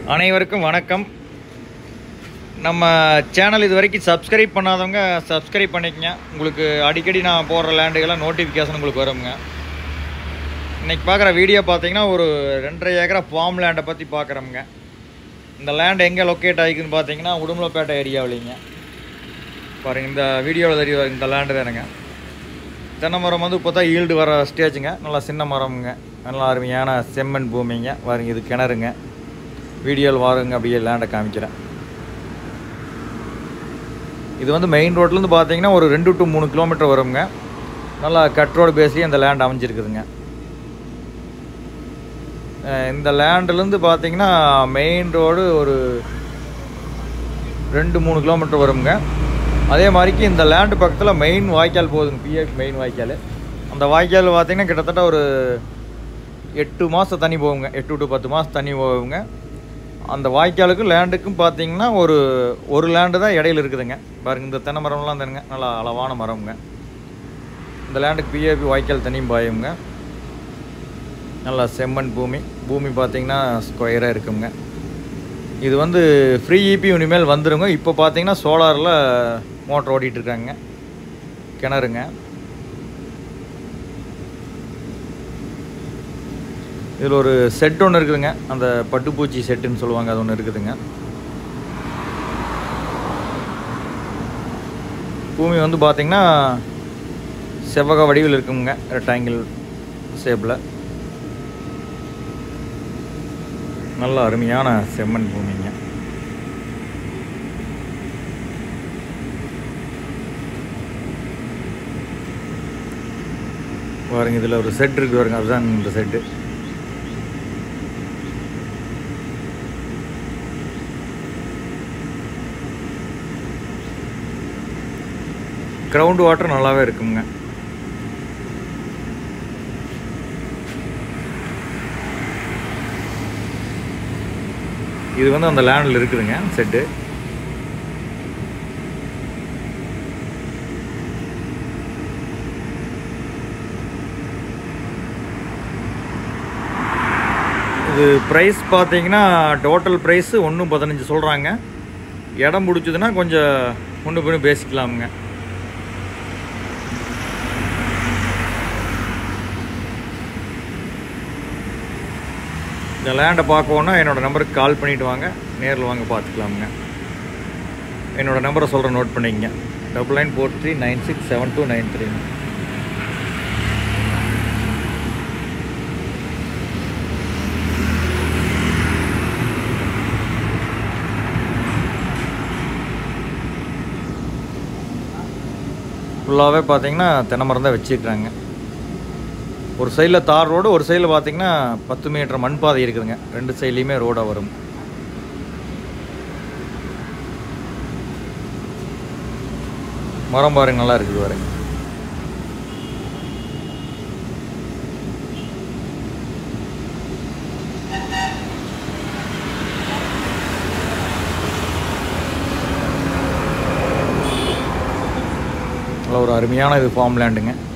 அனைவருக்கும் வணக்கம் நம்ம சேனல் இது வரைக்கும் சப்ஸ்கிரைப் பண்ணாதவங்க சப்ஸ்கிரைப் பண்ணிக்கங்க உங்களுக்கு அடிக்கடி நான் போடுற லேண்டுகள்லாம் நோட்டிஃபிகேஷன் உங்களுக்கு வருங்க இன்னைக்கு பார்க்குற வீடியோ பார்த்தீங்கன்னா ஒரு ரெண்டரை ஏக்கரா ஃபார்ம் லேண்டை பற்றி பார்க்குறோமுங்க இந்த லேண்ட் எங்கே லொக்கேட் ஆகிக்குன்னு பார்த்தீங்கன்னா உடுமலைப்பேட்டை ஏரியாவிலிங்க பாருங்கள் இந்த வீடியோவில் தெரியும் இந்த லேண்டு தானுங்க தென்னை மரம் வந்து இப்போ தான் ஈல்டு வர ஸ்டேஜுங்க நல்லா சின்ன மரம்ங்க நல்லா அருமையான செம்மண் பூமிங்க பாருங்க இது கிணறுங்க வீடியோவில் வாருங்க அப்படியே லேண்டை காமிக்கிறேன் இது வந்து மெயின் ரோட்லேருந்து பார்த்தீங்கன்னா ஒரு ரெண்டு டு மூணு கிலோமீட்டர் வருங்க நல்லா கட் ரோடு பேஸ்லேயே இந்த லேண்ட் அமைஞ்சிருக்குதுங்க அஹ் இந்த லேண்ட்லேருந்து பார்த்தீங்கன்னா மெயின் ரோடு ஒரு ரெண்டு மூணு கிலோமீட்டர் வருங்க அதே மாதிரிக்கு இந்த லேண்டு பக்கத்தில் மெயின் வாய்க்கால் போகுதுங்க பிஎஃப் மெயின் வாய்க்கால் அந்த வாய்க்கால் பார்த்தீங்கன்னா கிட்டத்தட்ட ஒரு எட்டு மாதம் தண்ணி போகுங்க எட்டு டு பத்து மாதம் தண்ணி போகுங்க அந்த வாய்க்காலுக்கும் லேண்டுக்கும் பார்த்தீங்கன்னா ஒரு ஒரு லேண்டு தான் இடையில இருக்குதுங்க பாருங்க இந்த தென்னை மரம்லாம் தானுங்க நல்லா அளவான மரம்ங்க இந்த லேண்டுக்கு பிஏபி வாய்க்கால் தண்ணியும் பாயுங்க நல்லா செம்மண் பூமி பூமி பார்த்தீங்கன்னா ஸ்கொயராக இருக்குங்க இது வந்து ஃப்ரீ இபி இனிமேல் வந்துருங்க இப்போ பார்த்தீங்கன்னா சோலாரில் மோட்டர் ஓடிட்டு இருக்காங்க கிணறுங்க இதில் ஒரு செட் ஒன்று இருக்குதுங்க அந்த பட்டுப்பூச்சி செட்டுன்னு சொல்லுவாங்க அது ஒன்று இருக்குதுங்க பூமி வந்து பார்த்திங்கன்னா செவ்வக வடிவில் இருக்குங்க ரெக்டாங்கிள் ஷேப்பில் நல்ல அருமையான செம்மண் பூமிங்க பாருங்க இதில் ஒரு செட் இருக்கு பாருங்க அதுதான் இந்த செட்டு கிரவுண்ட் வாட்டர் நல்லாவே இருக்குங்க இது வந்து அந்த லேண்டில் இருக்குதுங்க செட்டு இது ப்ரைஸ் பார்த்தீங்கன்னா டோட்டல் ப்ரைஸு ஒன்று பதினஞ்சு சொல்கிறாங்க இடம் பிடிச்சதுன்னா கொஞ்சம் ஒன்று பண்ணி பேசிக்கலாமுங்க இந்த லேண்டை பார்க்கணுன்னா என்னோடய நம்பருக்கு கால் பண்ணிவிட்டு வாங்க நேரில் வாங்க பார்த்துக்கலாமுங்க என்னோடய நம்பரை சொல்கிறேன் நோட் பண்ணிக்கங்க double nine four three nine six seven two nine three ஃபுல்லாகவே பார்த்தீங்கன்னா தென்னை மரம் தான் வச்சுருக்குறாங்க ஒரு சைடில் தார் ரோடு ஒரு சைடில் பார்த்தீங்கன்னா பத்து மீட்டர் மண் பாதை இருக்குதுங்க ரெண்டு சைட்லேயுமே ரோடாக வரும் மரம் பாருங்க நல்லா இருக்குது பாருங்க நல்ல ஒரு அருமையான இது ஃபார்ம் லேண்டுங்க